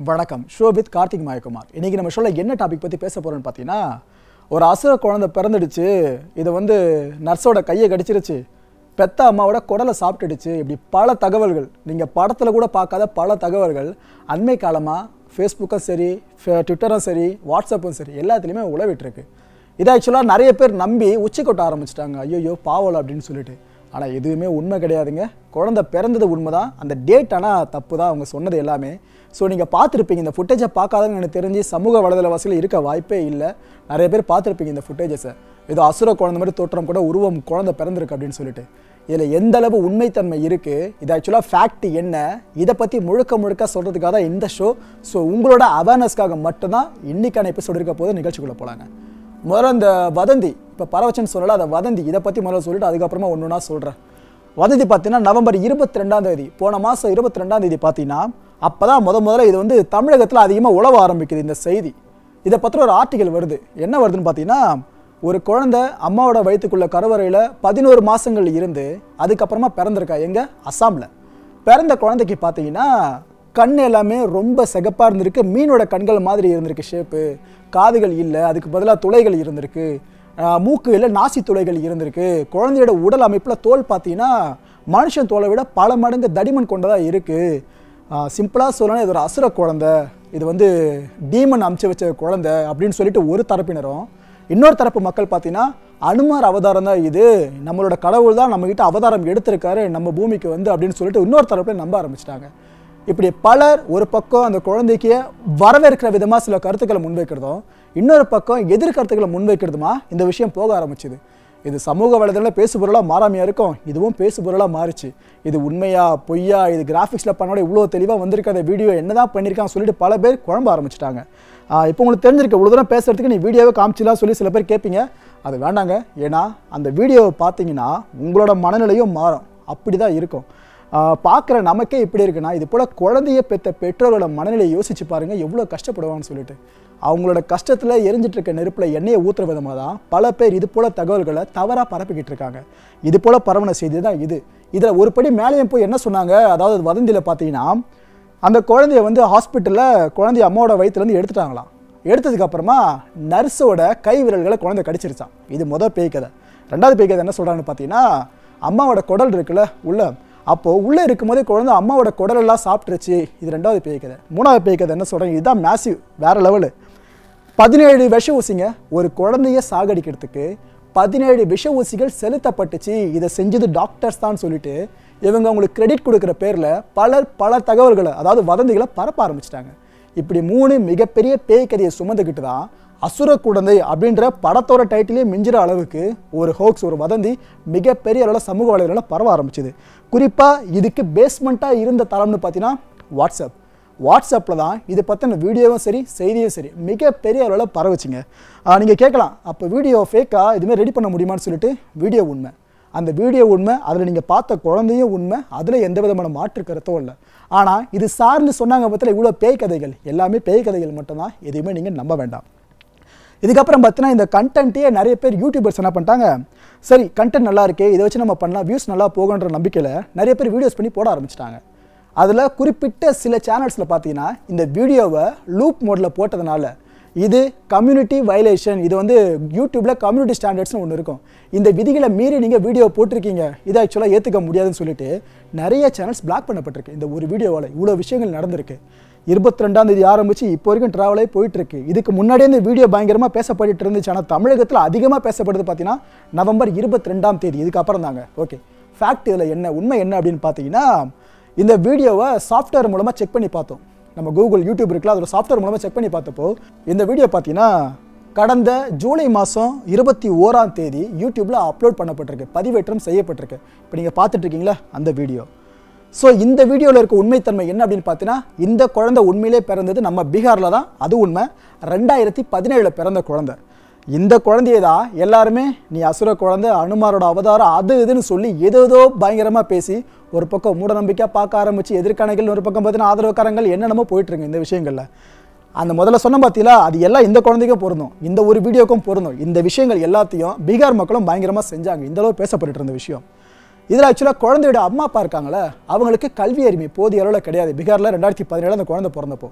வணக்கம் show with Karthik Mayakumar இன்னைக்கு நம்ம ஷோல என்ன டாபிக் பற்றி பேச போறோம்னு பார்த்தீங்கன்னா ஒரு அசுர குழந்தை பிறந்துடுச்சு இதை வந்து நர்ஸோட கையை கடிச்சிருச்சு பெத்த அம்மாவோட குடலை சாப்பிட்டுடுச்சு இப்படி பல தகவல்கள் நீங்கள் படத்தில் கூட பார்க்காத பல தகவல்கள் அண்மை காலமாக ஃபேஸ்புக்கும் சரி ஃபே- ட்விட்டரும் சரி வாட்ஸ்அப்பும் சரி எல்லாத்துலேயுமே உழவிட்டுருக்கு இதை ஆக்சுவலாக நிறைய பேர் நம்பி உச்சி கொட்ட ஆரம்பிச்சிட்டாங்க ஐயோ பாவல் அப்படின்னு சொல்லிட்டு ஆனால் எதுவுமே உண்மை கிடையாதுங்க குழந்தை பிறந்தது உண்மை தான் அந்த டேட் ஆனால் தப்பு தான் அவங்க சொன்னது எல்லாமே ஸோ நீங்கள் பார்த்துருப்பீங்க இந்த ஃபுட்டேஜை பார்க்காதவங்க எனக்கு தெரிஞ்சு சமூக வலைதள வசதியில் இருக்க வாய்ப்பே இல்லை நிறைய பேர் பார்த்துருப்பீங்க இந்த ஃபுட்டேஜஸை ஏதோ அசுர குழந்தை மாதிரி தோற்றம் கூட உருவம் குழந்தை பிறந்திருக்கு அப்படின்னு சொல்லிட்டு இதில் எந்த அளவு உண்மைத்தன்மை இருக்குது இது ஆக்சுவலாக ஃபேக்ட் என்ன இதை பற்றி முழுக்க முழுக்க சொல்கிறதுக்காக தான் இந்த ஷோ ஸோ உங்களோட அவேர்னஸ்க்காக மட்டும்தான் இன்னைக்கான எபிசோடு இருக்க போது நிகழ்ச்சிக்குள்ளே போகலாங்க முதல்ல இந்த வதந்தி இப்போ பரவச்சன் சொல்லல அதை வதந்தி இதை பற்றி முதல்ல சொல்லிட்டு அதுக்கப்புறமா ஒன்று ஒன்றா சொல்கிறேன் வதந்தி பார்த்தீங்கன்னா நவம்பர் இருபத்தி ரெண்டாம் தேதி போன மாதம் இருபத்தி ரெண்டாம் தேதி பார்த்தீங்கன்னா அப்போ தான் முத முதல்ல இது வந்து தமிழகத்தில் அதிகமாக உழவ ஆரம்பிக்குது இந்த செய்தி இதை பற்றி ஒரு ஆர்டிகல் வருது என்ன வருதுன்னு பார்த்தீங்கன்னா ஒரு குழந்தை அம்மாவோட வயிற்றுக்குள்ள கருவறையில் பதினோரு மாதங்கள் இருந்து அதுக்கப்புறமா பிறந்திருக்கா எங்கே அஸ்ஸாமில் பிறந்த குழந்தைக்கு பார்த்தீங்கன்னா கண் எல்லாமே ரொம்ப சிகப்பாக இருந்திருக்கு மீனோட கண்கள் மாதிரி இருந்திருக்கு ஷேப்பு காதுகள் இல்லை அதுக்கு பதிலாக துளைகள் இருந்திருக்கு ஆஹ் மூக்கு இல்லை நாசி துளைகள் இருந்திருக்கு குழந்தையோட உடல் அமைப்பில் தோல் பார்த்தீங்கன்னா மனுஷன் தோலை விட பல மடங்கு தடிமன் கொண்டதாக இருக்குது சிம்பிளாக சொல்லணும் இது ஒரு அசுர குழந்தை இது வந்து டீமன் அமுச்சு வச்ச குழந்தை அப்படின்னு சொல்லிட்டு ஒரு தரப்பினரும் இன்னொரு தரப்பு மக்கள் பார்த்தீங்கன்னா அனுமார் அவதாரம் தான் இது நம்மளோட கடவுள் தான் நம்மகிட்ட அவதாரம் எடுத்திருக்காரு நம்ம பூமிக்கு வந்து அப்படின்னு சொல்லிட்டு இன்னொரு தரப்புல நம்ப ஆரம்பிச்சிட்டாங்க இப்படி பலர் ஒரு பக்கம் அந்த குழந்தைக்கு வரவேற்கிற விதமாக சில கருத்துக்களை முன்வைக்கிறதும் இன்னொரு பக்கம் எதிர்கருத்துக்களை முன்வைக்கிறதுமா இந்த விஷயம் போக ஆரம்பிச்சுது இது சமூக வலைதளத்தில் பேசுபொருளாக மாறாமையா இருக்கும் இதுவும் பேசுபொருளாக மாறிச்சு இது உண்மையா பொய்யா இது கிராஃபிக்ஸில் பண்ணோட இவ்வளோ தெளிவாக வந்திருக்காத வீடியோ என்னதான் பண்ணியிருக்கான்னு சொல்லிட்டு பல பேர் குழம்ப ஆரம்பிச்சிட்டாங்க இப்போ உங்களுக்கு தெரிஞ்சிருக்கு இவ்வளோ தூரம் பேசுறதுக்கு நீ வீடியோவை காமிச்சிலாம் சொல்லி சில பேர் கேட்பீங்க அது வேண்டாங்க ஏன்னா அந்த வீடியோவை பார்த்தீங்கன்னா உங்களோட மனநிலையும் மாறும் அப்படி தான் இருக்கும் பார்க்குற நமக்கே இப்படி இருக்குன்னா இது போல் குழந்தைய பெற்ற பெற்றோரோட மனநிலையை யோசிச்சு பாருங்க எவ்வளோ கஷ்டப்படுவாங்கன்னு சொல்லிட்டு அவங்களோட கஷ்டத்தில் எரிஞ்சிட்டு இருக்க நெருப்பில் எண்ணெயை ஊற்றுற விதமாக தான் பல பேர் இது போல் தகவல்களை தவறாக பரப்பிக்கிட்டு இருக்காங்க இது போல் பரவன செய்தி தான் இது இதில் ஒரு படி மேலேயும் போய் என்ன சொன்னாங்க அதாவது வதந்தியில் பார்த்தீங்கன்னா அந்த குழந்தைய வந்து ஹாஸ்பிட்டலில் குழந்தைய அம்மாவோட வயிற்றுலேருந்து எடுத்துட்டாங்களாம் எடுத்ததுக்கு அப்புறமா நர்ஸோட கை விரல்களை குழந்தை கடிச்சிருச்சான் இது மொதல் பேய் கதை ரெண்டாவது பேய் கதை என்ன சொல்கிறாங்கன்னு பார்த்தீங்கன்னா அம்மாவோட குடல் இருக்குல்ல உள்ள அப்போது உள்ளே இருக்கும்போதே குழந்தை அம்மாவோட குடலெல்லாம் சாப்பிட்டுருச்சு இது ரெண்டாவது பேய் கதை மூணாவது பேய் கதை என்ன சொல்கிறாங்க இதுதான் மேசிவ் வேறு லெவலு பதினேழு விஷ ஊசிங்க ஒரு குழந்தைய சாகடிக்கிறதுக்கு பதினேழு விஷ ஊசிகள் செலுத்தப்பட்டுச்சு இதை செஞ்சது டாக்டர்ஸ் தான் சொல்லிட்டு இவங்க அவங்களுக்கு கிரெடிட் கொடுக்குற பேரில் பலர் பல தகவல்களை அதாவது வதந்திகளை பரப்ப ஆரம்பிச்சிட்டாங்க இப்படி மூணு மிகப்பெரிய பேய் கதையை சுமந்துக்கிட்டு தான் அசுர குழந்தை அப்படின்ற படத்தோட டைட்டிலே மிஞ்சுற அளவுக்கு ஒரு ஹோக்ஸ் ஒரு வதந்தி மிகப்பெரிய அளவில் சமூக வலைதளங்களில் பரவ ஆரம்பிச்சுது குறிப்பாக இதுக்கு பேஸ்மெண்ட்டாக இருந்த தளம்னு பார்த்தீங்கன்னா வாட்ஸ்அப் வாட்ஸ்அப்பில் தான் இது பற்றின வீடியோவும் சரி செய்தியும் சரி மிகப்பெரிய அளவில் பரவுச்சுங்க நீங்கள் கேட்கலாம் அப்போ வீடியோ ஃபேக்காக இதுமாதிரி ரெடி பண்ண முடியுமான்னு சொல்லிட்டு வீடியோ உண்மை அந்த வீடியோ உண்மை அதில் நீங்கள் பார்த்த குழந்தையும் உண்மை அதில் எந்த விதமான மாற்று கருத்தும் இல்லை ஆனால் இது சார்ந்து சொன்னாங்க பற்றில இவ்வளோ பேய் கதைகள் எல்லாமே பேய் கதைகள் மட்டும்தான் எதையுமே நீங்கள் நம்ப வேண்டாம் இதுக்கப்புறம் பார்த்தீங்கன்னா இந்த கண்டென்ட்டே நிறைய பேர் யூடியூபர்ஸ் என்ன பண்ணிட்டாங்க சரி கண்டென்ட் நல்லா இருக்கே இதை வச்சு நம்ம பண்ணலாம் வியூஸ் நல்லா போகுன்ற நம்பிக்கையில் நிறைய பேர் வீடியோஸ் பண்ணி போட ஆரம்பிச்சிட்டாங்க அதில் குறிப்பிட்ட சில சேனல்ஸில் பார்த்தீங்கன்னா இந்த வீடியோவை லூப் மோடில் போட்டதுனால இது கம்யூனிட்டி வயலேஷன் இது வந்து யூடியூப்பில் கம்யூனிட்டி ஸ்டாண்டர்ட்ஸ்னு ஒன்று இருக்கும் இந்த விதிகளை மீறி நீங்கள் வீடியோ போட்டிருக்கீங்க இதை ஆக்சுவலாக ஏற்றுக்க முடியாதுன்னு சொல்லிட்டு நிறைய சேனல்ஸ் பிளாக் பண்ணப்பட்டிருக்கு இந்த ஒரு வீடியோவால் இவ்வளோ விஷயங்கள் நடந்திருக்கு இருபத்தி ரெண்டாம் தேதி ஆரம்பிச்சு இப்போ வரைக்கும் ட்ராவலே போயிட்டு இருக்கு இதுக்கு முன்னாடியே இந்த வீடியோ பயங்கரமாக பேசப்பட்டு இருந்துச்சு ஆனால் தமிழகத்தில் அதிகமாக பேசப்படுது பார்த்தீங்கன்னா நவம்பர் இருபத்தி ரெண்டாம் தேதி இதுக்கு அப்புறம் தாங்க ஓகே ஃபேக்ட் இதில் என்ன உண்மை என்ன அப்படின்னு பார்த்தீங்கன்னா இந்த வீடியோவை சாஃப்ட்வேர் மூலமாக செக் பண்ணி பார்த்தோம் நம்ம கூகுள் யூடியூப் இருக்குல்ல அதோட சாஃப்ட்வேர் மூலமாக செக் பண்ணி பார்த்தப்போ இந்த வீடியோ பார்த்தீங்கன்னா கடந்த ஜூலை மாதம் இருபத்தி ஓராம் தேதி யூடியூப்பில் அப்லோட் பண்ணப்பட்டிருக்கு பதிவேற்றம் செய்யப்பட்டிருக்கு இப்போ நீங்கள் பார்த்துட்டு இருக்கீங்களா அந்த வீடியோ ஸோ இந்த வீடியோவில் இருக்க உண்மைத்தன்மை என்ன அப்படின்னு பார்த்தீங்கன்னா இந்த குழந்தை உண்மையிலே பிறந்தது நம்ம பீகாரில் தான் அது உண்மை ரெண்டாயிரத்தி பதினேழில் பிறந்த குழந்தை இந்த குழந்தைய தான் எல்லாருமே நீ அசுர குழந்தை அனுமாரோட அவதாரம் அது இதுன்னு சொல்லி ஏதேதோ பயங்கரமாக பேசி ஒரு பக்கம் மூட நம்பிக்கையாக பார்க்க ஆரம்பிச்சு எதிர்க்கணைகள் ஒரு பக்கம் பார்த்தீங்கன்னா ஆதரவுக்காரங்கள் என்னென்னமோ போயிட்டுருங்க இந்த விஷயங்களில் அந்த முதல்ல சொன்ன பார்த்தீங்களா அது எல்லாம் இந்த குழந்தைக்கும் பொருந்தும் இந்த ஒரு வீடியோக்கும் பொருந்தும் இந்த விஷயங்கள் எல்லாத்தையும் பீகார் மக்களும் பயங்கரமாக செஞ்சாங்க இந்த அளவு பேசப்பட்டு இருந்த விஷயம் இதில் ஆக்சுவலாக குழந்தையோட அம்மா அப்பா இருக்காங்களே அவங்களுக்கு கல்வி அறிமை போதிய அளவில் கிடையாது பீகாரில் ரெண்டாயிரத்தி பதினேழு அந்த குழந்தை பிறந்தப்போ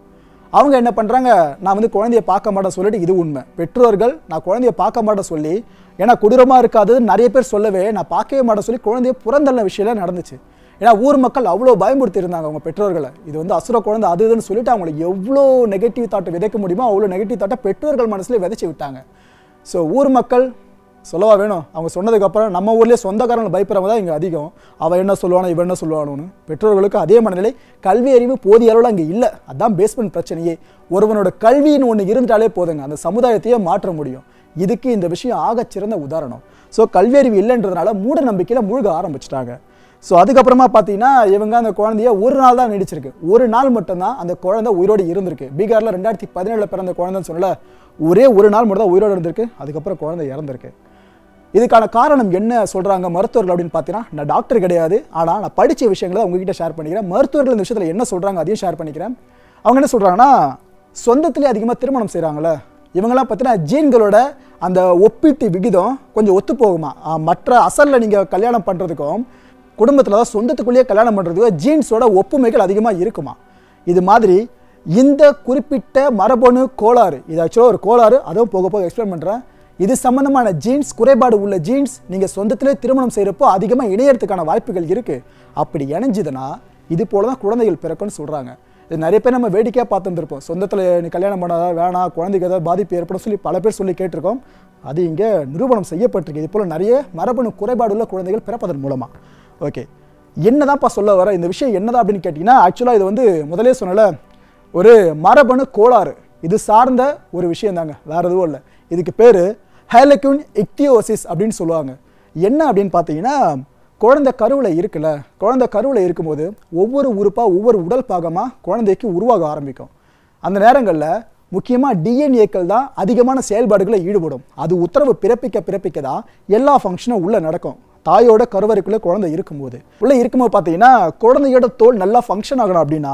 அவங்க என்ன பண்ணுறாங்க நான் வந்து குழந்தைய பார்க்க மாட்டேன் சொல்லிட்டு இது உண்மை பெற்றோர்கள் நான் குழந்தைய பார்க்க மாட்டேன் சொல்லி ஏன்னா கொடூரமாக இருக்காது நிறைய பேர் சொல்லவே நான் பார்க்கவே மாட்டேன் சொல்லி குழந்தைய புறந்தள்ள விஷயம் நடந்துச்சு ஏன்னா ஊர் மக்கள் அவ்வளோ பயமுறுத்தி இருந்தாங்க அவங்க பெற்றோர்களை இது வந்து அசுர குழந்தை அது இதுன்னு சொல்லிட்டு அவங்களுக்கு எவ்வளோ நெகட்டிவ் தாட்டை விதைக்க முடியுமோ அவ்வளோ நெகட்டிவ் தாட்டை பெற்றோர்கள் மனசுல விதைச்சி விட்டாங்க ஸோ ஊர் மக்கள் சொல்லவா வேணும் அவங்க சொன்னதுக்கப்புறம் நம்ம ஊர்லேயே சொந்தக்காரங்களை பயப்படுறவங்க தான் இங்கே அதிகம் அவன் என்ன சொல்லுவானோ இவன் என்ன சொல்லுவானோன்னு பெற்றோர்களுக்கு அதே மனநிலை கல்வி அறிவு போதிய அளவில் அங்கே இல்லை அதான் பேஸ்மெண்ட் பிரச்சனையே ஒருவனோட கல்வின்னு ஒன்று இருந்துட்டாலே போதுங்க அந்த சமுதாயத்தையே மாற்ற முடியும் இதுக்கு இந்த விஷயம் ஆகச் சிறந்த உதாரணம் ஸோ கல்வி அறிவு இல்லைன்றதுனால மூட நம்பிக்கையில் மூழ்க ஆரம்பிச்சிட்டாங்க ஸோ அதுக்கப்புறமா பார்த்தீங்கன்னா இவங்க அந்த குழந்தைய ஒரு நாள் தான் நடிச்சிருக்கு ஒரு நாள் மட்டும்தான் அந்த குழந்தை உயிரோடு இருந்திருக்கு பீகாரில் ரெண்டாயிரத்தி பதினேழில் பிறந்த குழந்தைன்னு சொல்லல ஒரே ஒரு நாள் மட்டும் தான் உயிரோடு இருந்திருக்கு அதுக்கப்புறம் குழந்தை இறந்திருக்கு இதுக்கான காரணம் என்ன சொல்கிறாங்க மருத்துவர்கள் அப்படின்னு பார்த்தீங்கன்னா நான் டாக்டர் கிடையாது ஆனால் நான் படித்த விஷயங்களை உங்ககிட்ட ஷேர் பண்ணிக்கிறேன் மருத்துவர்கள் இந்த விஷயத்தில் என்ன சொல்கிறாங்க அதையும் ஷேர் பண்ணிக்கிறேன் அவங்க என்ன சொல்கிறாங்கன்னா சொந்தத்திலே அதிகமாக திருமணம் செய்கிறாங்களே இவங்கெல்லாம் பார்த்தீங்கன்னா ஜீன்களோட அந்த ஒப்பீட்டு விகிதம் கொஞ்சம் ஒத்து போகுமா ஆஹ் மற்ற அசலில் நீங்கள் கல்யாணம் பண்ணுறதுக்கும் குடும்பத்தில் தான் சொந்தத்துக்குள்ளேயே கல்யாணம் பண்ணுறதுக்கும் ஜீன்ஸோட ஒப்புமைகள் அதிகமாக இருக்குமா இது மாதிரி இந்த குறிப்பிட்ட மரபணு கோளாறு இது ஆக்சுவலாக ஒரு கோளாறு அதுவும் போக போக எக்ஸ்பிளைன் பண்ணுறேன் இது சம்பந்தமான ஜீன்ஸ் குறைபாடு உள்ள ஜீன்ஸ் நீங்கள் சொந்தத்திலே திருமணம் செய்கிறப்போ அதிகமாக இணையறதுக்கான வாய்ப்புகள் இருக்குது அப்படி இணைஞ்சுதுன்னா இது போல தான் குழந்தைகள் பிறக்கும்னு சொல்கிறாங்க இது நிறைய பேர் நம்ம வேடிக்கையாக பார்த்துருப்போம் சொந்தத்தில் நீ கல்யாணம் பண்ணாதா வேணாம் குழந்தைக்கு ஏதாவது பாதிப்பு ஏற்படும் சொல்லி பல பேர் சொல்லி கேட்டிருக்கோம் அது இங்கே நிரூபணம் செய்யப்பட்டிருக்கு இது போல் நிறைய மரபணு குறைபாடு உள்ள குழந்தைகள் பிறப்பதன் மூலமாக ஓகே என்னதான்ப்பா சொல்ல வர இந்த விஷயம் என்னதான் அப்படின்னு கேட்டிங்கன்னா ஆக்சுவலாக இது வந்து முதலே சொன்னல ஒரு மரபணு கோளாறு இது சார்ந்த ஒரு விஷயம் தாங்க வேற எதுவும் இல்லை இதுக்கு பேர் ஹேலக்யூன் இக்டியோசிஸ் அப்படின்னு சொல்லுவாங்க என்ன அப்படின்னு பார்த்தீங்கன்னா குழந்தை கருவில் இருக்குல்ல குழந்தை கருவில் இருக்கும்போது ஒவ்வொரு உறுப்பாக ஒவ்வொரு உடல் பாகமாக குழந்தைக்கு உருவாக ஆரம்பிக்கும் அந்த நேரங்களில் முக்கியமாக டிஎன்ஏக்கள் தான் அதிகமான செயல்பாடுகளை ஈடுபடும் அது உத்தரவு பிறப்பிக்க பிறப்பிக்க தான் எல்லா ஃபங்க்ஷனும் உள்ளே நடக்கும் தாயோட கருவறைக்குள்ளே குழந்தை இருக்கும்போது உள்ளே இருக்கும்போது பார்த்தீங்கன்னா குழந்தையோட தோல் நல்லா ஃபங்க்ஷன் ஆகணும் அப்படின்னா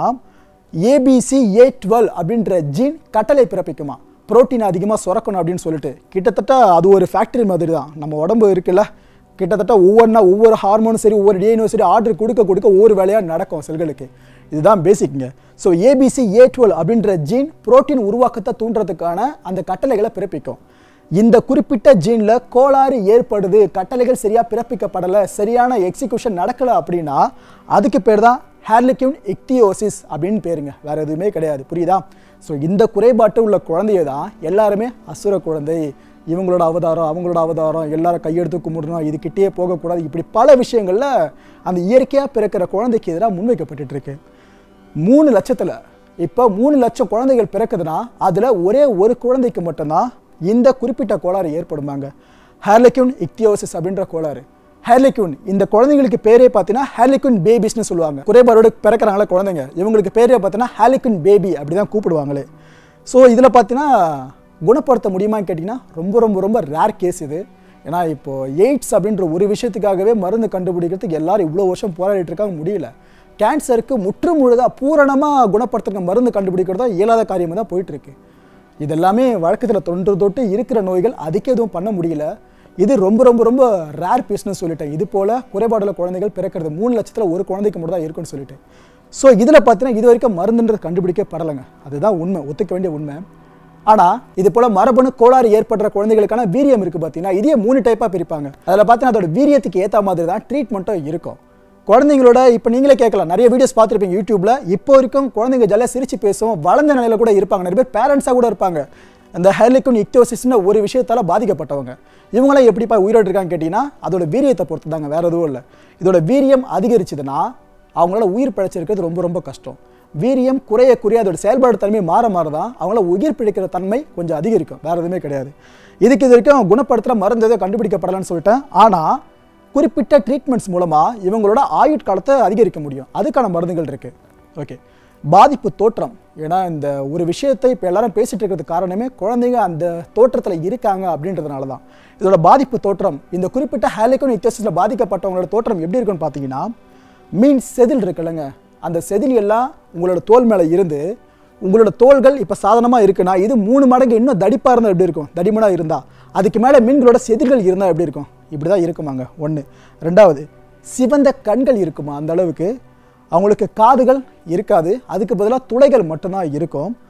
ஏபிசி ஏ டுவெல் அப்படின்ற ஜீன் கட்டளை பிறப்பிக்குமா புரோட்டீன் அதிகமாக சுரக்கணும் அப்படின்னு சொல்லிட்டு கிட்டத்தட்ட அது ஒரு ஃபேக்டரி மாதிரி தான் நம்ம உடம்பு இருக்குல்ல கிட்டத்தட்ட ஒவ்வொன்றா ஒவ்வொரு ஹார்மோனும் சரி ஒவ்வொரு டிஎன்ஓ சரி ஆர்டர் கொடுக்க கொடுக்க ஒவ்வொரு வேலையாக நடக்கும் செல்களுக்கு இதுதான் பேசிக்ங்க ஸோ ஏபிசி ஏ டுவெல் அப்படின்ற ஜீன் புரோட்டீன் உருவாக்கத்தை தூண்டுறதுக்கான அந்த கட்டளைகளை பிறப்பிக்கும் இந்த குறிப்பிட்ட ஜீனில் கோளாறு ஏற்படுது கட்டளைகள் சரியாக பிறப்பிக்கப்படலை சரியான எக்ஸிக்யூஷன் நடக்கலை அப்படின்னா அதுக்கு பேர் தான் ஹேர்லிக்யூன் இக்டியோசிஸ் அப்படின்னு பேருங்க வேற எதுவுமே கிடையாது புரியுதா ஸோ இந்த குறைபாட்டு உள்ள குழந்தைய தான் எல்லாருமே அசுர குழந்தை இவங்களோட அவதாரம் அவங்களோட அவதாரம் எல்லாரும் கையெடுத்து கும்பிடணும் இது கிட்டேயே போகக்கூடாது இப்படி பல விஷயங்களில் அந்த இயற்கையாக பிறக்கிற குழந்தைக்கு எதிராக முன்வைக்கப்பட்டுட்டு இருக்கு மூணு லட்சத்தில் இப்போ மூணு லட்சம் குழந்தைகள் பிறக்குதுன்னா அதில் ஒரே ஒரு குழந்தைக்கு மட்டும்தான் இந்த குறிப்பிட்ட கோளாறு ஏற்படுமாங்க ஹேர்லிக்யூன் இக்டியோசிஸ் அப்படின்ற கோளாறு ஹேர்லிக்யூன் இந்த குழந்தைங்களுக்கு பேரே பார்த்தீங்கன்னா ஹேர்லிக்யூன் பேபிஸ்னு சொல்லுவாங்க குறைபாடோடு பிறக்கிறாங்களே குழந்தைங்க இவங்களுக்கு பேரே பார்த்தீங்கன்னா ஹேர்லிக்யூன் பேபி அப்படி தான் கூப்பிடுவாங்களே ஸோ இதில் பார்த்தீங்கன்னா குணப்படுத்த முடியுமான்னு கேட்டிங்கன்னா ரொம்ப ரொம்ப ரொம்ப ரேர் கேஸ் இது ஏன்னா இப்போ எய்ட்ஸ் அப்படின்ற ஒரு விஷயத்துக்காகவே மருந்து கண்டுபிடிக்கிறதுக்கு எல்லாரும் இவ்வளோ வருஷம் போராடிட்டு இருக்காங்க முடியல கேன்சருக்கு முற்று முழுதாக பூரணமாக குணப்படுத்துறதுக்கு மருந்து கண்டுபிடிக்கிறதா இயலாத காரியமாக தான் போயிட்டுருக்கு இதெல்லாமே வழக்கத்தில் தொன்று தொட்டு இருக்கிற நோய்கள் அதுக்கு எதுவும் பண்ண முடியல இது ரொம்ப ரொம்ப ரொம்ப ரேர் பீஸ்னு சொல்லிட்டேன் இது போல் குறைபாடுள்ள குழந்தைகள் பிறக்கிறது மூணு லட்சத்தில் ஒரு குழந்தைக்கு மட்டும் தான் இருக்குன்னு சொல்லிட்டு ஸோ இதில் பார்த்தீங்கன்னா இது வரைக்கும் மருந்துன்றது கண்டுபிடிக்கப்படலைங்க அதுதான் உண்மை ஒத்துக்க வேண்டிய உண்மை ஆனால் இது போல் மரபணு கோளாறு ஏற்படுற குழந்தைகளுக்கான வீரியம் இருக்குது பார்த்தீங்கன்னா இதே மூணு டைப்பாக பிரிப்பாங்க அதில் பார்த்தீங்கன்னா அதோட வீரியத்துக்கு ஏற்ற மாதிரி தான் ட்ரீட்மெண்ட்டும் இருக்கும் குழந்தைங்களோட இப்போ நீங்களே கேட்கலாம் நிறைய வீடியோஸ் பார்த்துருப்பீங்க யூடியூப்ல இப்போ வரைக்கும் குழந்தைங்க ஜாலியாக சிரிச்சு பேசும் வளர்ந்த நிலையில கூட இருப்பாங்க நிறைய பேர் பேரண்ட்ஸாக கூட இருப்பாங்க இந்த ஹெர்லிக்கும் இக்டோசிஸ்னு ஒரு விஷயத்தால் பாதிக்கப்பட்டவங்க இவங்களாம் எப்படிப்பா உயிரோடு இருக்காங்க கேட்டிங்கன்னா அதோட வீரியத்தை பொறுத்து தாங்க வேற எதுவும் இல்லை இதோட வீரியம் அதிகரிச்சதுன்னா அவங்களால உயிர் பிழைச்சிருக்கிறது ரொம்ப ரொம்ப கஷ்டம் வீரியம் குறைய குறைய அதோட செயல்பாடு தன்மை மாற மாற தான் அவங்களால உயிர் பிழைக்கிற தன்மை கொஞ்சம் அதிகரிக்கும் வேற எதுவுமே கிடையாது இதுக்கு இது வரைக்கும் குணப்படுத்துகிற மருந்து எதுவும் கண்டுபிடிக்கப்படலைன்னு சொல்லிட்டேன் ஆனால் குறிப்பிட்ட ட்ரீட்மெண்ட்ஸ் மூலமாக இவங்களோட ஆயுட்காலத்தை அதிகரிக்க முடியும் அதுக்கான மருந்துகள் இருக்குது ஓகே பாதிப்பு தோற்றம் ஏன்னா இந்த ஒரு விஷயத்தை இப்போ எல்லாரும் பேசிட்டு இருக்கிறது காரணமே குழந்தைங்க அந்த தோற்றத்தில் இருக்காங்க அப்படின்றதுனால தான் இதோட பாதிப்பு தோற்றம் இந்த குறிப்பிட்ட ஹேலிகோன் இக்டோசிஸில் பாதிக்கப்பட்டவங்களோட தோற்றம் எப்படி இருக்குன்னு பார்த்தீங்கன்னா மீன் செதில் இருக்குல்லங்க அந்த செதில் எல்லாம் உங்களோட தோல் மேலே இருந்து உங்களோட தோள்கள் இப்போ சாதாரணமாக இருக்குன்னா இது மூணு மடங்கு இன்னும் தடிப்பாக இருந்தால் எப்படி இருக்கும் தடிமனாக இருந்தால் அதுக்கு மேலே மீன்களோட செதில்கள் இருந்தால் எப்படி இருக்கும் இப்படி தான் இருக்குமாங்க ஒன்று ரெண்டாவது சிவந்த கண்கள் இருக்குமா அந்த அளவுக்கு அவங்களுக்கு காதுகள் இருக்காது அதுக்கு பதிலாக துளைகள் மட்டும்தான் இருக்கும்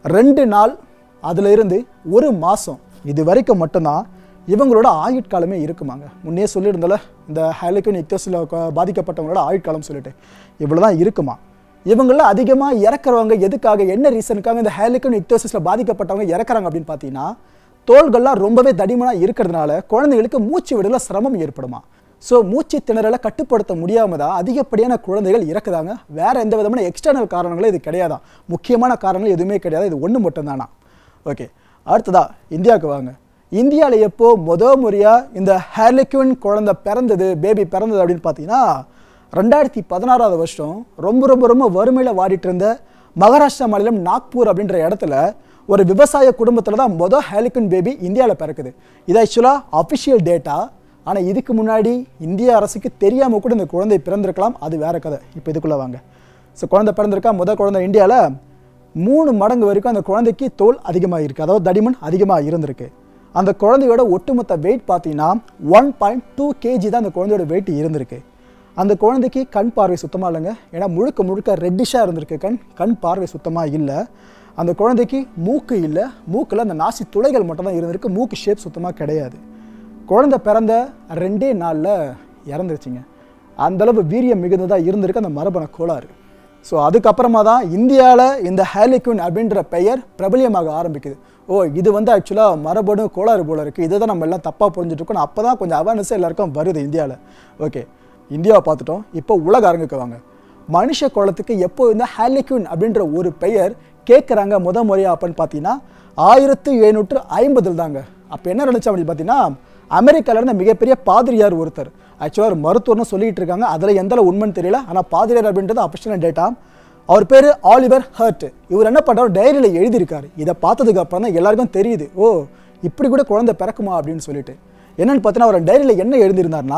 ரெண்டு நாள் அதுல இருந்து ஒரு மாதம் இது வரைக்கும் மட்டும்தான் இவங்களோட ஆயுட்காலமே இருக்குமாங்க முன்னே சொல்லியிருந்தல இந்த ஹைலக்கின் இக்தஸில் பாதிக்கப்பட்டவங்களோட ஆயுட்காலம் சொல்லிட்டு இவ்வளோ தான் இருக்குமா இவங்களில் அதிகமாக இறக்குறவங்க எதுக்காக என்ன ரீசனுக்காக இந்த ஹேலிக்கன் இக்தோசிஸில் பாதிக்கப்பட்டவங்க இறக்குறாங்க அப்படின்னு பார்த்தீங்கன்னா தோள்கள்லாம் ரொம்பவே தடிமனாக இருக்கிறதுனால குழந்தைகளுக்கு மூச்சு விடல சிரமம் ஏற்படுமா ஸோ மூச்சு திணறலை கட்டுப்படுத்த முடியாம தான் அதிகப்படியான குழந்தைகள் இறக்குதாங்க வேற எந்த விதமான எக்ஸ்டர்னல் காரணங்களும் இது கிடையாதான் முக்கியமான காரணங்கள் எதுவுமே கிடையாது இது ஒன்று மட்டும்தானா ஓகே அடுத்ததா இந்தியாவுக்கு வாங்க இந்தியாவில் எப்போ முத முறையாக இந்த ஹேர்லிக்யூன் குழந்தை பிறந்தது பேபி பிறந்தது அப்படின்னு பார்த்தீங்கன்னா ரெண்டாயிரத்தி பதினாறாவது வருஷம் ரொம்ப ரொம்ப ரொம்ப வறுமையில் வாடிட்டு இருந்த மகாராஷ்டிரா மாநிலம் நாக்பூர் அப்படின்ற இடத்துல ஒரு விவசாய குடும்பத்தில் தான் மொதல் ஹேலிகன் பேபி இந்தியாவில் பிறக்குது இது ஆக்சுவலாக அஃபிஷியல் டேட்டா ஆனால் இதுக்கு முன்னாடி இந்திய அரசுக்கு தெரியாமல் கூட இந்த குழந்தை பிறந்திருக்கலாம் அது வேற கதை இப்போ இதுக்குள்ளே வாங்க ஸோ குழந்தை பிறந்திருக்கா முதல் குழந்தை இந்தியாவில் மூணு மடங்கு வரைக்கும் அந்த குழந்தைக்கு தோல் அதிகமாக இருக்குது அதாவது தடிமன் அதிகமாக இருந்திருக்கு அந்த குழந்தையோட ஒட்டுமொத்த வெயிட் பார்த்தீங்கன்னா ஒன் பாயிண்ட் டூ கேஜி தான் அந்த குழந்தையோட வெயிட் இருந்திருக்கு அந்த குழந்தைக்கு கண் பார்வை சுத்தமாக இல்லைங்க ஏன்னா முழுக்க முழுக்க ரெட்டிஷாக இருந்திருக்கு கண் கண் பார்வை சுத்தமாக இல்லை அந்த குழந்தைக்கு மூக்கு இல்லை மூக்கில் அந்த நாசி துளைகள் மட்டும் தான் இருந்திருக்கு மூக்கு ஷேப் சுத்தமாக கிடையாது குழந்தை பிறந்த ரெண்டே நாளில் இறந்துருச்சுங்க அந்தளவு வீரியம் மிகுந்ததாக இருந்திருக்கு அந்த மரபணு கோளாறு ஸோ அதுக்கப்புறமா தான் இந்தியாவில் இந்த ஹேலிக்யூன் அப்படின்ற பெயர் பிரபலியமாக ஆரம்பிக்குது ஓ இது வந்து ஆக்சுவலாக மரபணு கோளாறு போல இருக்குது இதை தான் நம்ம எல்லாம் தப்பாக புரிஞ்சுட்டு இருக்கோம் அப்போ தான் கொஞ்சம் அவேர்னஸ் எல்லாருக்கும் வருது இந்தியாவில் ஓகே இந்தியாவை பார்த்துட்டோம் இப்போ உலக அரங்குக்கு வாங்க மனுஷ குலத்துக்கு எப்போ இந்த ஹேலிக்யூன் அப்படின்ற ஒரு பெயர் கேட்குறாங்க முத முறையாக அப்படின்னு பார்த்தீங்கன்னா ஆயிரத்து எழுநூற்று ஐம்பதில் தாங்க அப்போ என்ன நினச்சா அப்படின்னு பார்த்தீங்கன்னா அமெரிக்கால இருந்த மிகப்பெரிய பாதிரியார் ஒருத்தர் ஆக்சுவலாக ஒரு மருத்துவர்னு சொல்லிட்டு இருக்காங்க அதில் எந்த அளவு உண்மைன்னு தெரியல ஆனால் பாதிரியார் அப்படின்றது அஃபிஷியல் டேட்டா அவர் பேர் ஆலிவர் ஹர்ட் இவர் என்ன பண்ணுறாரு டைரியில் எழுதியிருக்காரு இதை பார்த்ததுக்கு அப்புறம் தான் எல்லாருக்கும் தெரியுது ஓ இப்படி கூட குழந்தை பிறக்குமா அப்படின்னு சொல்லிட்டு என்னன்னு பார்த்தீங்கன்னா அவர் டைரியில் என்ன எழுதியிருந்தாருன்னா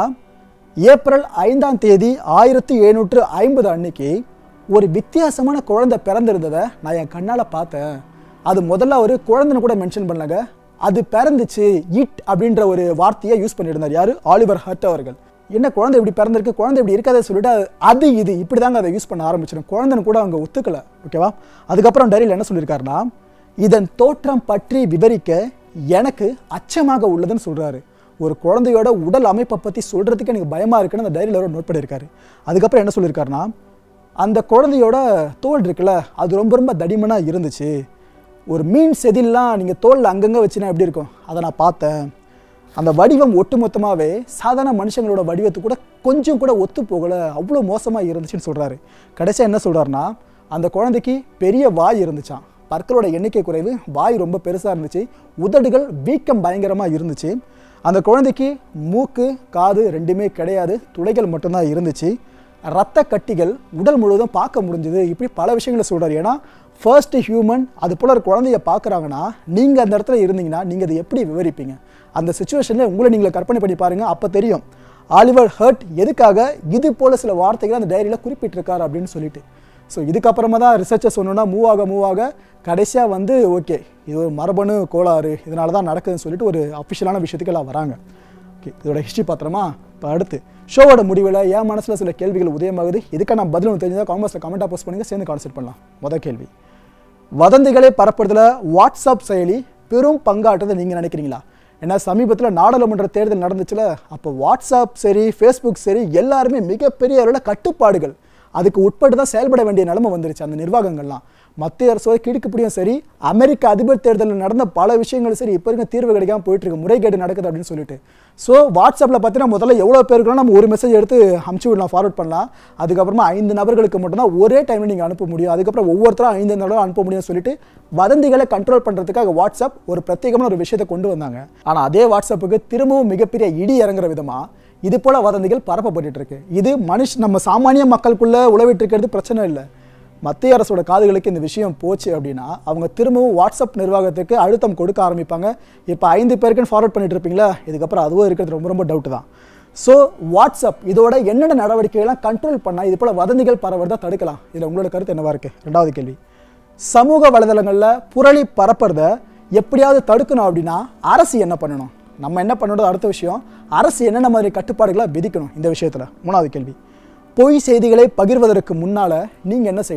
ஏப்ரல் ஐந்தாம் தேதி ஆயிரத்தி எழுநூற்று ஐம்பது அன்னைக்கு ஒரு வித்தியாசமான குழந்தை பிறந்திருந்ததை நான் என் கண்ணால் பார்த்தேன் அது முதல்ல ஒரு குழந்தைன்னு கூட மென்ஷன் பண்ணலங்க அது பிறந்துச்சு இட் அப்படின்ற ஒரு வார்த்தையை யூஸ் பண்ணியிருந்தார் யாரு ஆலிவர் ஹர்ட் அவர்கள் என்ன குழந்தை இப்படி பிறந்திருக்கு குழந்தை இப்படி இருக்காத சொல்லிட்டு அது- அது இது இப்படி தாங்க அதை யூஸ் பண்ண ஆரம்பிச்சிடும் குழந்தைன்னு கூட அவங்க ஒத்துக்கல ஓகேவா அதுக்கப்புறம் டைரியில் என்ன சொல்லியிருக்காருன்னா இதன் தோற்றம் பற்றி விவரிக்க எனக்கு அச்சமாக உள்ளதுன்னு சொல்றாரு ஒரு குழந்தையோட உடல் அமைப்பை பற்றி சொல்றதுக்கு எனக்கு பயமா இருக்குன்னு அந்த டைரியில் அவர் நோட் பண்ணியிருக்காரு அதுக்கப்புறம் என்ன சொல்லியிருக்காருன்னா அந்த குழந்தையோட தோல் இருக்குல்ல அது ரொம்ப ரொம்ப தடிமனாக இருந்துச்சு ஒரு மீன் செதில்லாம் நீங்கள் தோலில் அங்கங்கே வச்சுனா எப்படி இருக்கும் அதை நான் பார்த்தேன் அந்த வடிவம் ஒட்டுமொத்தமாகவே சாதாரண மனுஷங்களோட வடிவத்து கூட கொஞ்சம் கூட ஒத்து போகலை அவ்வளோ மோசமாக இருந்துச்சுன்னு சொல்கிறாரு கடைசியாக என்ன சொல்கிறாருன்னா அந்த குழந்தைக்கு பெரிய வாய் இருந்துச்சாம் பற்களோட எண்ணிக்கை குறைவு வாய் ரொம்ப பெருசாக இருந்துச்சு உதடுகள் வீக்கம் பயங்கரமாக இருந்துச்சு அந்த குழந்தைக்கு மூக்கு காது ரெண்டுமே கிடையாது துளைகள் மட்டும்தான் இருந்துச்சு ரத்த கட்டிகள் உடல் முழுவதும் பார்க்க முடிஞ்சது இப்படி பல விஷயங்களை சொல்றாரு ஏன்னா ஃபர்ஸ்ட் ஹியூமன் அது போல ஒரு குழந்தைய பார்க்குறாங்கன்னா நீங்கள் அந்த இடத்துல இருந்தீங்கன்னா நீங்கள் அதை எப்படி விவரிப்பீங்க அந்த சுச்சுவேஷனில் உங்களை நீங்களே கற்பனை பண்ணி பாருங்க அப்போ தெரியும் ஆலிவர் ஹர்ட் எதுக்காக இது போல சில வார்த்தைகளை அந்த டைரியில் குறிப்பிட்டிருக்காரு அப்படின்னு சொல்லிட்டு ஸோ இதுக்கப்புறமா தான் ரிசர்ச்சை சொன்னோன்னா மூவ் ஆக மூவ் ஆக கடைசியாக வந்து ஓகே இது ஒரு மரபணு கோளாறு இதனால தான் நடக்குதுன்னு சொல்லிட்டு ஒரு அஃபிஷியலான விஷயத்துக்கு எல்லாம் வராங்க ஓகே இதோட ஹிஸ்ட்ரி பார்த்துறோமா இப்போ அடுத்து ஷோவோட முடிவில் என் மனசில் சில கேள்விகள் உதயமாகுது இதுக்கான நான் பதில் உங்களுக்கு தெரிஞ்சதா காமெண்ட்ஸில் கமெண்ட்டாக போஸ்ட் பண்ணுங்க சேர்ந்து கான்செப்ட் பண்ணலாம் முதல் கேள்வி வதந்திகளை பரப்புறதுல வாட்ஸ்அப் செயலி பெரும் பங்காற்றுதை நீங்கள் நினைக்கிறீங்களா ஏன்னா சமீபத்தில் நாடாளுமன்ற தேர்தல் நடந்துச்சுல அப்போ வாட்ஸ்அப் சரி ஃபேஸ்புக் சரி எல்லாருமே மிகப்பெரிய அளவில் கட்டுப்பாடுகள் அதுக்கு உட்பட்டு தான் செயல்பட வேண்டிய நிலைமை வந்துருச்சு அந்த நிர்வாகங்கள்லாம் மத்திய அரசோட கிடுக்குப்படியும் சரி அமெரிக்க அதிபர் தேர்தலில் நடந்த பல விஷயங்களும் சரி இப்போ இருக்க தீர்வு கிடைக்காம போயிட்டு இருக்கு முறைகேடு நடக்குது அப்படின்னு சொல்லிட்டு ஸோ வாட்ஸ்அப்பில் பார்த்தீங்கன்னா முதல்ல எவ்வளோ பேருக்குலாம் நம்ம ஒரு மெசேஜ் எடுத்து அமுச்சு விடலாம் ஃபார்வர்ட் பண்ணலாம் அதுக்கப்புறமா ஐந்து நபர்களுக்கு மட்டும்தான் ஒரே டைமில் நீங்கள் அனுப்ப முடியும் அதுக்கப்புறம் ஒவ்வொருத்தரும் ஐந்து நபரும் அனுப்ப முடியும்னு சொல்லிட்டு வதந்திகளை கண்ட்ரோல் பண்ணுறதுக்காக வாட்ஸ்அப் ஒரு பிரத்யேகமான ஒரு விஷயத்தை கொண்டு வந்தாங்க ஆனால் அதே வாட்ஸ்அப்புக்கு திரும்பவும் மிகப்பெரிய இடி இறங்குற விதமாக இது போல வதந்திகள் பரப்பப்பட்டு இருக்கு இது மனுஷ நம்ம சாமானிய மக்களுக்குள்ள உழவிட்டு இருக்கிறது பிரச்சனை இல்லை மத்திய அரசோட காதுகளுக்கு இந்த விஷயம் போச்சு அப்படின்னா அவங்க திரும்பவும் வாட்ஸ்அப் நிர்வாகத்துக்கு அழுத்தம் கொடுக்க ஆரம்பிப்பாங்க இப்போ ஐந்து பேருக்குன்னு ஃபார்வர்ட் பண்ணிட்டு இருப்பீங்களா இதுக்கப்புறம் அதுவும் இருக்கிறது ரொம்ப ரொம்ப டவுட் தான் ஸோ வாட்ஸ்அப் இதோட என்னென்ன நடவடிக்கைகள்லாம் கண்ட்ரோல் பண்ணால் இது போல வதந்திகள் பரவுறதை தடுக்கலாம் இதில் உங்களோட கருத்து என்னவா இருக்கு ரெண்டாவது கேள்வி சமூக வலைதளங்களில் புரளி பரப்புறத எப்படியாவது தடுக்கணும் அப்படின்னா அரசு என்ன பண்ணணும் நம்ம என்ன பண்ணணும் அடுத்த விஷயம் அரசு என்னென்ன மாதிரி கட்டுப்பாடுகளை விதிக்கணும் இந்த விஷயத்தில் மூணாவது கேள்வி பொய் செய்திகளை பகிர்வதற்கு முன்னால் நீங்கள் என்ன செய்யணும்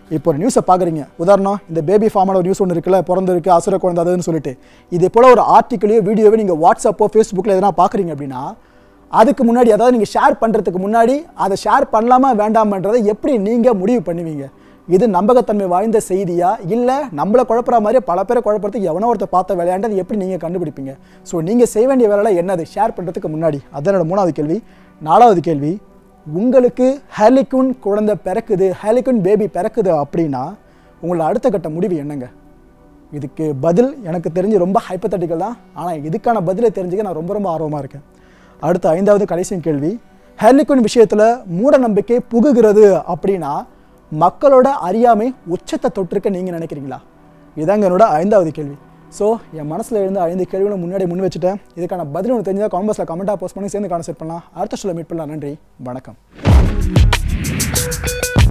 இப்போ ஒரு நியூஸை பார்க்குறீங்க உதாரணம் இந்த பேபி ஃபார்மோட ஒரு நியூஸ் ஒன்று இருக்குல்ல பிறந்திருக்கு அசுர குழந்தை அதுன்னு சொல்லிட்டு இதே போல் ஒரு ஆர்டிக்கலையோ வீடியோவோ நீங்கள் வாட்ஸ்அப்போ ஃபேஸ்புக்கில் எதனா பார்க்குறீங்க அப்படின்னா அதுக்கு முன்னாடி அதாவது நீங்கள் ஷேர் பண்ணுறதுக்கு முன்னாடி அதை ஷேர் பண்ணலாமா வேண்டாமன்றதை எப்படி நீங்கள் முடிவு பண்ணுவீங்க இது நம்பகத்தன்மை வாய்ந்த செய்தியா இல்லை நம்மளை குழப்புற மாதிரி பல பேரை குழப்பறதுக்கு எவனோ ஒருத்தர் பார்த்த விளையாண்டது எப்படி நீங்கள் கண்டுபிடிப்பீங்க ஸோ நீங்கள் செய்ய வேண்டிய வேலை என்னது ஷேர் பண்ணுறதுக்கு முன்னாடி அதான் என்னோட மூணாவது கேள்வி நாலாவது கேள்வி உங்களுக்கு ஹேலிகுன் குழந்தை பிறக்குது ஹேலிகுன் பேபி பிறக்குது அப்படின்னா உங்களோட அடுத்த கட்ட முடிவு என்னங்க இதுக்கு பதில் எனக்கு தெரிஞ்சு ரொம்ப ஹைப்பத்தட்டிக்கல் தான் ஆனால் இதுக்கான பதிலை தெரிஞ்சுக்க நான் ரொம்ப ரொம்ப ஆர்வமாக இருக்கேன் அடுத்த ஐந்தாவது கடைசி கேள்வி ஹேர்லிகுன் விஷயத்தில் மூட நம்பிக்கை புகுகிறது அப்படின்னா மக்களோட அறியாமை உச்சத்தை தொட்டிருக்க நீங்கள் நினைக்கிறீங்களா இதாங்க என்னோட ஐந்தாவது கேள்வி ஸோ என் மனசில் இருந்த ஐந்து கேள்விகளும் முன்னாடி முன் வச்சுட்டேன் இதுக்கான பதில் ஒன்று தெரிஞ்சால் காம்பஸில் கமெண்ட்டாக போஸ்ட் பண்ணி சேர்ந்து கான்செப்ட் பண்ணலாம் அடுத்த ஷோவில் மீட் பண்ணலாம் நன்றி வணக்கம்